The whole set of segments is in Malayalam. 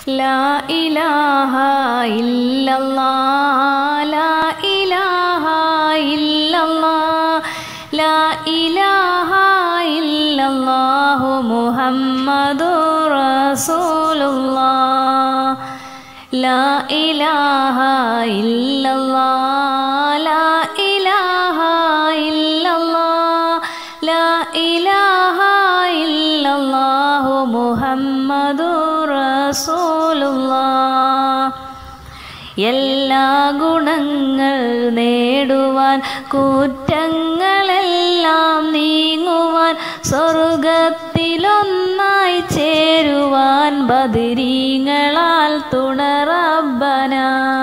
لا إله إلا الله لا إله إلا الله لا إله إلا الله محمد رسول الله لا إله إلا الله لا إله إلا الله لا إله إلا الله محمد رسول الله എല്ലാ ഗുണങ്ങൾ നേടുവാൻ കുറ്റങ്ങളെല്ലാം നീങ്ങുവാൻ സ്വർഗത്തിലൊന്നായി ചേരുവാൻ ബദിരീങ്ങളാൽ തുണറബന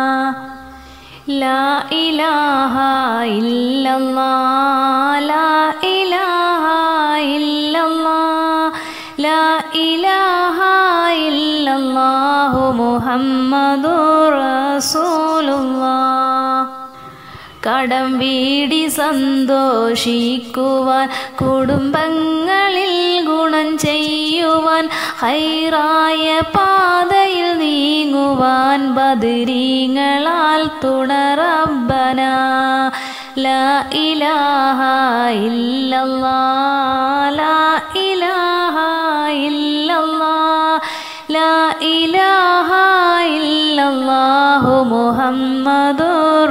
ലാ ഇലാഹ ഇല്ലല്ലാ ലാ ഇലാഹ ഇല്ലല്ലാ ലാ ഇലാഹ ഇല്ലല്ലാഹു മുഹമ്മദുർ റസൂലുള്ളാഹ് കടം വീടി സന്തോഷിക്കുവാൻ കുടുംബങ്ങളിൽ ഗുണം ചെയ്യുവാൻ ഹൈറായ പാതയിൽ നീങ്ങുവാൻ ബദിരീങ്ങളാൽ തുണറബന ലാ ഇലാഹ ഇല്ലല്ലാ ലാ ഇലാഹ ഇല്ലല്ലാ ലാ ഇലാഹ ഇല്ലല്ലാഹു മുഹമ്മദുർ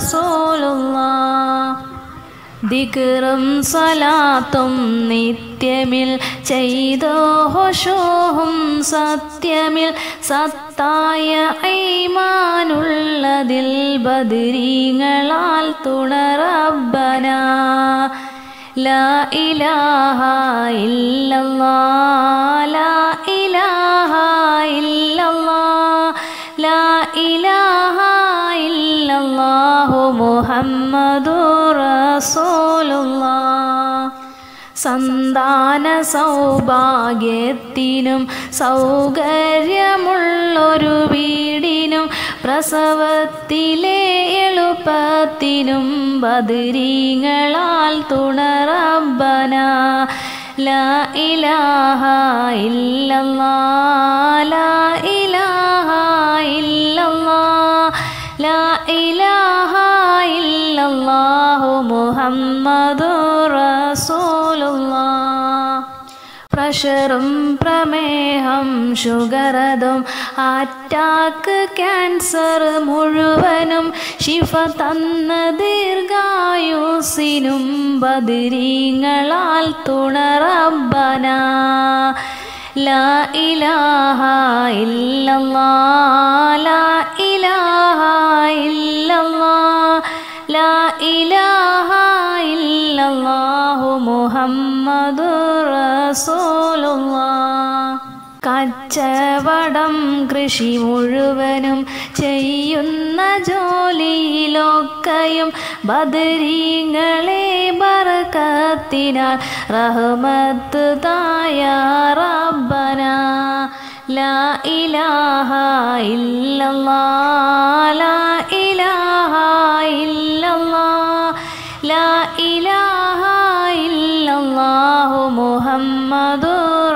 റസൂലുള്ളാഹ് ദിക്റും സലാത്തും നിത്യമിൽ ചെയ്തോ ഹോഷോഹും സത്യമിൽ സത്തായ ഐമാനുള്ളതിൽ ബദിരീങ്ങളാൽ തുണറബന ലാ ഇലാഹ ഇല്ലല്ലാ ലാ ഇലാഹ ഇല്ലല്ലാ ലാ ഇലാഹ ഇല്ലല്ലാഹു മുഹമ്മദുർ റസൂലുള്ളാഹ് സന്താന സൗഭാഗ്യത്തിനും സൗകര്യമുള്ളൊരു വീടിനും പ്രസവത്തിലെ എളുപ്പത്തിനും ബദിരീങ്ങളാൽ തുണറബന ലാ ഇലാഹ ഇല്ലല്ലാ ലാ ഇലാഹ ഇല്ലല്ലാ ലാ ഇലാഹ ഇല്ലല്ലാഹു മുഹമ്മദുർ റസൂലുള്ളാഹ് പ്രഷറും പ്രമേഹം ഷുഗറതും അറ്റാക്ക് ക്യാൻസർ മുഴുവനും ശിഫ തന്ന ദീർഘായുസിനും ബദിരീങ്ങളാൽ തുണറബന ലാ ഇലാഹ ഇല്ലല്ലാ ലാ ഇലാഹ ഇല്ലല്ലാ ലാ ഇലാഹ ഇല്ലല്ലാഹു മുഹമ്മദുർ റസൂലുള്ളാഹ് കച്ചവടം കൃഷി മുഴുവനും ചെയ്യുന്ന ജോലിയിലൊക്കെയും ബദരീങ്ങളെ ബർക്കത്തിനാൽ റഹ്മത്ത് തായ റബ്ബന ലാ ഇലാഹ ഇല്ലല്ലാ ലാ ഇലാഹ ഇല്ലല്ലാ ലാ ഇലാഹ ഇല്ലല്ലാഹു മുഹമ്മദുർ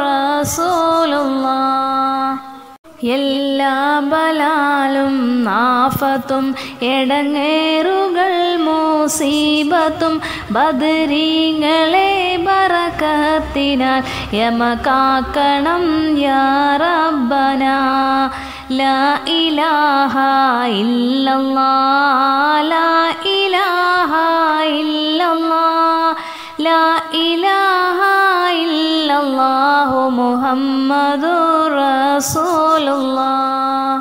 റസൂലുള്ളാഹ് എല്ലാ ബലാലും ആഫത്തും എടങ്ങേറുകൾ മൂസീബത്തും ബദരീങ്ങളെ ബറക്കത്തിനാൽ യമകാക്കണം യാ റബ്ബന ലാ ഇലാഹ ഇല്ലല്ലാ ലാ ഇലാഹ ഇല്ലല്ലാ ലാ ഇലാഹ ഇല്ലല്ലാഹു മുഹമ്മദുർ റസൂലുള്ളാഹ്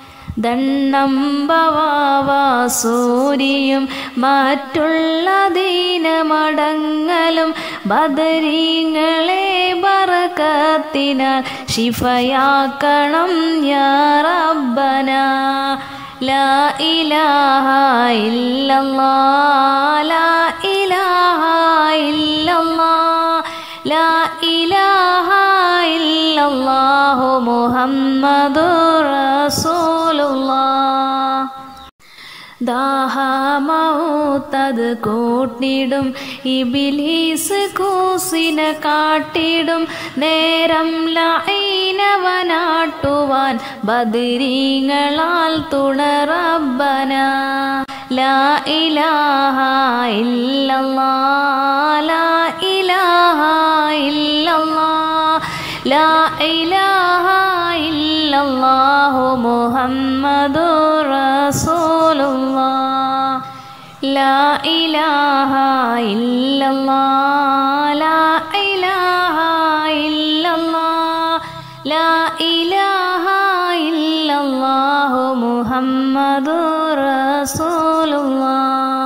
ദണ്ണംബവാസൂരിയും മറ്റുള്ള ദീനമടങ്ങലും ബദരീങ്ങളെ ബറക്കത്തിനാൽ ശിഫയാക്കണം യാ റബ്ബന ലാ ഇലാഹ ഇല്ലല്ലാ ലാ ഇലാഹ ഇല്ലല്ലാ ലാ ഇലാഹ ഇല്ലല്ലാഹു മുഹമ്മദുർ റസൂലുള്ളാഹ് ദാഹമൗത്തത് കൂട്ടിടും ഇബിലീസ് കൂസിനെ കാട്ടിടും നേരം ലൈനവനാട്ടുവാൻ നേടുവാൻ ബദരീങ്ങളാൽ തുണറബന ലാ ഇലാഹ ഇല്ലല്ലാ ലാ ഇലാഹ ഇല്ലല്ലാ ലാ ഇലാഹ ഇല്ലല്ലാഹു മുഹമ്മദുർ റസൂലുള്ളാഹ് ലാ ഇലാഹ ഇല്ലല്ലാ ലാ ഇലാഹ ഇല്ലല്ലാ ലാ ഇലാഹ ഇല്ലല്ലാഹു മുഹമ്മദുർ റസൂലുള്ളാഹ്